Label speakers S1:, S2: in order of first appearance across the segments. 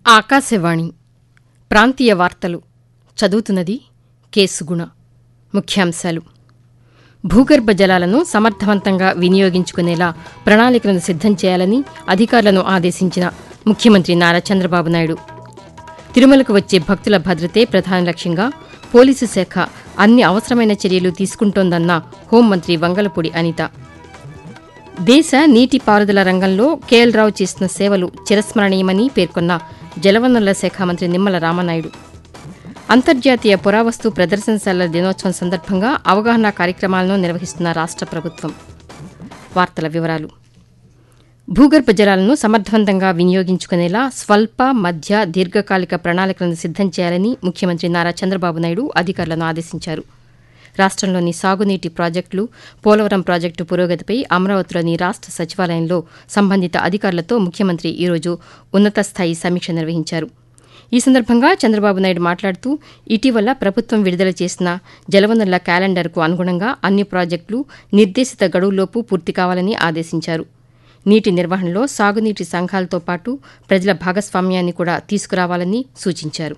S1: ఆకాశవాణి ప్రాంతీయ వార్తలు చదువుతున్నది కేసుగుణ ముఖ్యాంశాలు భూగర్భ జలాలను సమర్థవంతంగా వినియోగించుకునేలా ప్రణాళికలను సిద్దం చేయాలని అధికారులను ఆదేశించిన ముఖ్యమంత్రి నారా చంద్రబాబు నాయుడు తిరుమలకు వచ్చే భక్తుల భద్రతే ప్రధాన లక్ష్యంగా పోలీసు శాఖ అన్ని అవసరమైన చర్యలు తీసుకుంటోందన్న హోంమంత్రి వంగలపూడి అనిత దేశ నీటిపారుదల రంగంలో కేఎల్ రావు చేసిన సేవలు చిరస్మరణీయమని పేర్కొన్న జలవనరుల శాఖ మంత్రి నిమ్మల రామనాయుడు అంతర్జాతీయ పురావస్తు ప్రదర్శనశాలల దినోత్సవం సందర్భంగా అవగాహన కార్యక్రమాలను నిర్వహిస్తున్న రాష్ట ప్రభుత్వం వార్తల వివరాలు భూగర్భ జలాలను సమర్థవంతంగా వినియోగించుకునేలా స్వల్ప మధ్య దీర్ఘకాలిక ప్రణాళికలను సిద్దం చేయాలని ముఖ్యమంత్రి నారా చంద్రబాబు నాయుడు అధికారులను ఆదేశించారు రాష్టంలోని సాగునీటి ప్రాజెక్టులు పోలవరం ప్రాజెక్టు పురోగతిపై అమరావతిలోని రాష్ట సచివాలయంలో సంబంధిత అధికారులతో ముఖ్యమంత్రి ఈరోజు ఉన్నత స్థాయి సమీక్ష నిర్వహించారు ఈ సందర్భంగా చంద్రబాబు నాయుడు మాట్లాడుతూ ఇటీవల ప్రభుత్వం విడుదల చేసిన జలవనరుల క్యాలెండర్కు అనుగుణంగా అన్ని ప్రాజెక్టులు నిర్దేశిత గడువులోపు పూర్తి కావాలని ఆదేశించారు నీటి నిర్వహణలో సాగునీటి సంఘాలతో పాటు ప్రజల భాగస్వామ్యాన్ని కూడా తీసుకురావాలని సూచించారు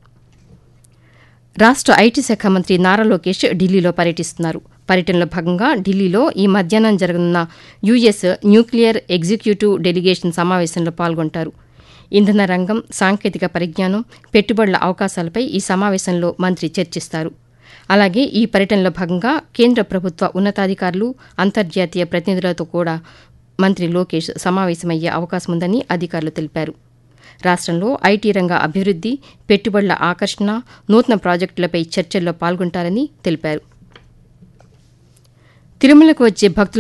S1: రాష్ట ఐటీ శాఖ మంత్రి నారా లోకేష్ ఢిల్లీలో పర్యటిస్తున్నారు పర్యటనలో భాగంగా ఢిల్లీలో ఈ మధ్యాహ్నం జరగనున్న యుఎస్ న్యూక్లియర్ ఎగ్జిక్యూటివ్ డెలిగేషన్ సమావేశంలో పాల్గొంటారు ఇంధన రంగం సాంకేతిక పరిజ్ఞానం పెట్టుబడుల అవకాశాలపై ఈ సమావేశంలో మంత్రి చర్చిస్తారు అలాగే ఈ పర్యటనలో భాగంగా కేంద్ర ప్రభుత్వ ఉన్నతాధికారులు అంతర్జాతీయ ప్రతినిధులతో కూడా మంత్రి లోకేష్ సమావేశమయ్యే అవకాశం ఉందని అధికారులు తెలిపారు రాష్టంలో ఐటీ రంగ అభివృద్ది పెట్టుబడుల ఆకర్షణ నూతన ప్రాజెక్టులపై చర్చల్లో పాల్గొంటారని తెలిపారు తిరుమలకు వచ్చే భక్తుల